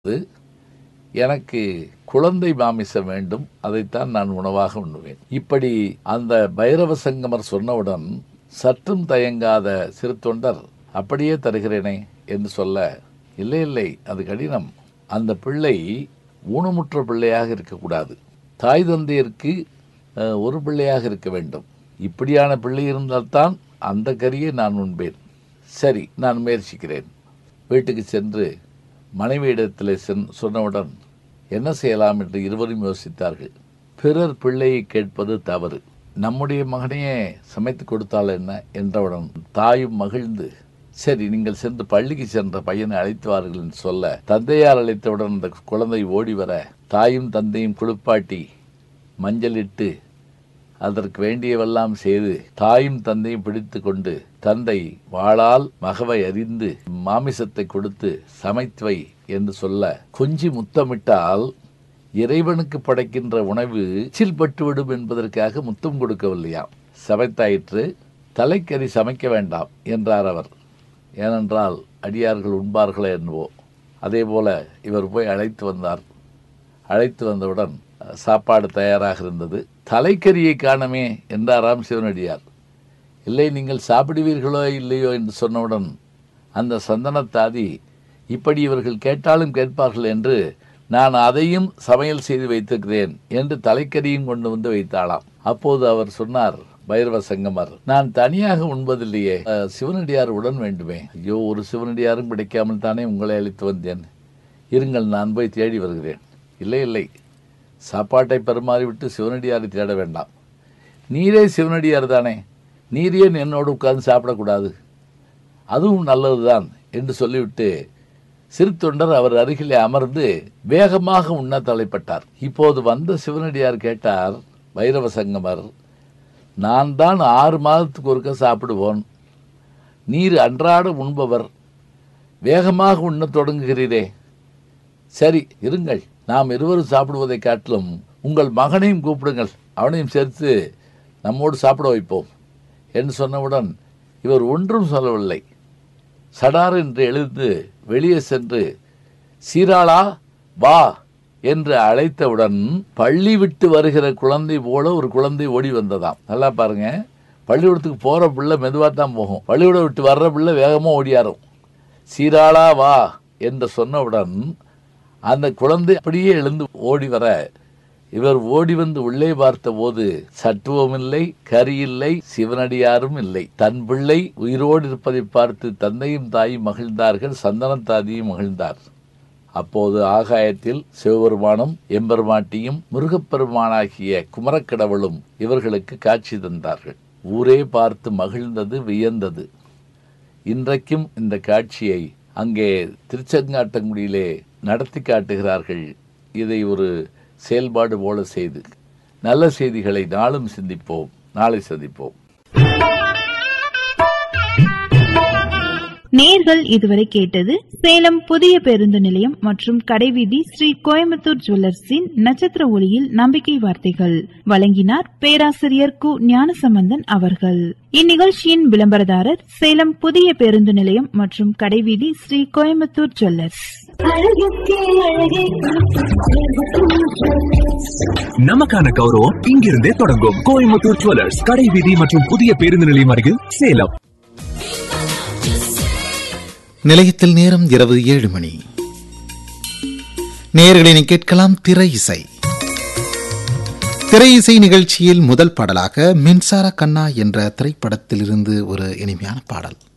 எனக்கு குழந்தை மாமிசம் வேண்டும் அதைத்தான் நான் உணவாக உண்ணுவேன் இப்படி அந்த பைரவ சங்கமர் சொன்னவுடன் சற்றும் தயங்காத சிறு தொண்டர் அப்படியே தருகிறேனே என்று சொல்ல இல்லை இல்லை அது கடினம் அந்த பிள்ளை ஊனமுற்ற பிள்ளையாக இருக்கக்கூடாது தாய் தந்தையருக்கு அஹ், ஒரு பிள்ளையாக இருக்க வேண்டும் இப்படியான பிள்ளை இருந்தால்தான் அந்த கறியை நான் உண்பேன் சரி நான் முயற்சிக்கிறேன் வீட்டுக்கு சென்று மனைவியிடத்தில் சென் சொன்னவுடன் என்ன செய்யலாம் என்று இருவரும் யோசித்தார்கள் பிறர் பிள்ளையை கேட்பது தவறு நம்முடைய மகனையே சமைத்து கொடுத்தால் என்ன என்றவுடன் தாயும் மகிழ்ந்து சரி நீங்கள் சென்று பள்ளிக்கு சென்ற பையனை அழைத்து வாருங்கள் என்று சொல்ல தந்தையார் அழைத்தவுடன் அந்த குழந்தை ஓடி வர தாயும் தந்தையும் குளிப்பாட்டி மஞ்சளிட்டு அதற்கு வேண்டியவெல்லாம் செய்து தாயும் தந்தையும் பிடித்து கொண்டு தந்தை வாளால் மகவை அறிந்து மாமிசத்தை கொடுத்து சமைத்து வை என்று சொல்ல கொஞ்சி முத்தமிட்டால் இறைவனுக்கு படைக்கின்ற உணவு எச்சில் பட்டுவிடும் என்பதற்காக முத்தம் கொடுக்கவில்லையாம் சமைத்தாயிற்று தலைக்கறி சமைக்க வேண்டாம் என்றார் அவர் ஏனென்றால் அடியார்கள் உண்பார்களே என்போ அதே போல இவர் போய் அழைத்து வந்தார் அழைத்து வந்தவுடன் அஹ், சாப்பாடு தயாராக இருந்தது தலைக்கறியை காணமே என்றாராம் சிவனடியார் இல்லை நீங்கள் சாப்பிடுவீர்களோ இல்லையோ என்று சொன்னவுடன் அந்த சந்தனத்தாதி இப்படி இவர்கள் கேட்டாலும் கேட்பார்கள் என்று நான் அதையும் சமையல் செய்து வைத்திருக்கிறேன் என்று தலைக்கறியும் கொண்டு வந்து வைத்தாளாம் அப்போது அவர் சொன்னார் பைரவ சங்கமர் நான் தனியாக உண்பதில்லையே அஹ், சிவனடியார் உடன் வேண்டுமே ஐயோ ஒரு சிவனடியாரும் கிடைக்காமல் தானே உங்களை அழைத்து வந்தேன் இருங்கள் நான் போய் தேடி வருகிறேன் இல்லை இல்லை சாப்பாட்டை பரிமாறிவிட்டு சிவனடியாரை தேட வேண்டாம் நீரே சிவனடியார் தானே நீர் ஏன் என்னோடு உட்கார்ந்து சாப்பிடக்கூடாது அதுவும் நல்லதுதான் என்று சொல்லிவிட்டு சிறு தொண்டர் அவர் அருகிலே அமர்ந்து வேகமாக உண்ண தலைப்பட்டார் இப்போது வந்த சிவனடியார் கேட்டார் பைரவ சங்கமர் நான் தான் ஆறு மாதத்துக்கு ஒருக்க சாப்பிடுவோன் நீர் அன்றாட உண்பவர் வேகமாக உண்ணத் தொடங்குகிறீரே சரி இருங்கள் நாம் இருவரும் சாப்பிடுவதை காட்டிலும் உங்கள் மகனையும் கூப்பிடுங்கள் அவனையும் சேர்த்து நம்மோடு சாப்பிட வைப்போம் என்று சொன்னவுடன் இவர் ஒன்றும் சொல்லவில்லை சடார் என்று எழுந்து வெளியே சென்று சீராளா வா என்று அழைத்தவுடன் பள்ளி விட்டு வருகிற குழந்தை போல ஒரு குழந்தை ஓடி வந்ததாம் நல்லா பாருங்க பள்ளிக்கூடத்துக்கு போற பிள்ளை மெதுவாக தான் போகும் பள்ளிக்கூடம் விட்டு வர்ற பிள்ளை வேகமாக ஓடியாரும் சீராளா வா என்று சொன்னவுடன் அந்த குழந்தை அப்படியே எழுந்து ஓடி வர இவர் ஓடி வந்து உள்ளே பார்த்தபோது சட்டுவம் இல்லை கரி இல்லை சிவனடியாரும் இல்லை தன் பிள்ளை உயிரோடு இருப்பதை பார்த்து தந்தையும் தாயும் மகிழ்ந்தார்கள் சந்தனத் தாதியும் மகிழ்ந்தார் அப்போது ஆகாயத்தில் சிவபெருமானும் எம்பெருமாட்டியும் முருகப்பெருமானாகிய குமரக்கடவுளும் இவர்களுக்கு காட்சி தந்தார்கள் ஊரே பார்த்து மகிழ்ந்தது வியந்தது இன்றைக்கும் இந்த காட்சியை அங்கே திருச்செங்காட்டங்குடியிலே நடத்தி காட்டுகிறார்கள் இதை ஒரு செயல்பாடு போல செய்து நல்ல செய்திகளை நாளும் சிந்திப்போம் நாளை சந்திப்போம் நேர்கள் இதுவரை கேட்டது சேலம் புதிய பேருந்து நிலையம் மற்றும் கடைவீதி ஸ்ரீ கோயம்புத்தூர் ஜுவல்லர்ஸின் நட்சத்திர ஒளியில் நம்பிக்கை வார்த்தைகள் வழங்கினார் பேராசிரியர் கு ஞானசம்பந்தன் அவர்கள் இந்நிகழ்ச்சியின் விளம்பரதாரர் சேலம் புதிய பேருந்து நிலையம் மற்றும் கடைவீதி ஸ்ரீ கோயம்புத்தூர் ஜுவல்லர்ஸ் நமக்கான கௌரவம் இங்கிருந்தே தொடங்கும் கோயம்புத்தூர் ஜுவல்லர்ஸ் கடை வீதி மற்றும் புதிய பேருந்து நிலையம் அருகில் சேலம் நிலையத்தில் நேரம் இரவு ஏழு மணி நேயர்களை நீ கேட்கலாம் திரை இசை திரை இசை நிகழ்ச்சியில் முதல் பாடலாக மின்சார கண்ணா என்ற திரைப்படத்திலிருந்து ஒரு இனிமையான பாடல்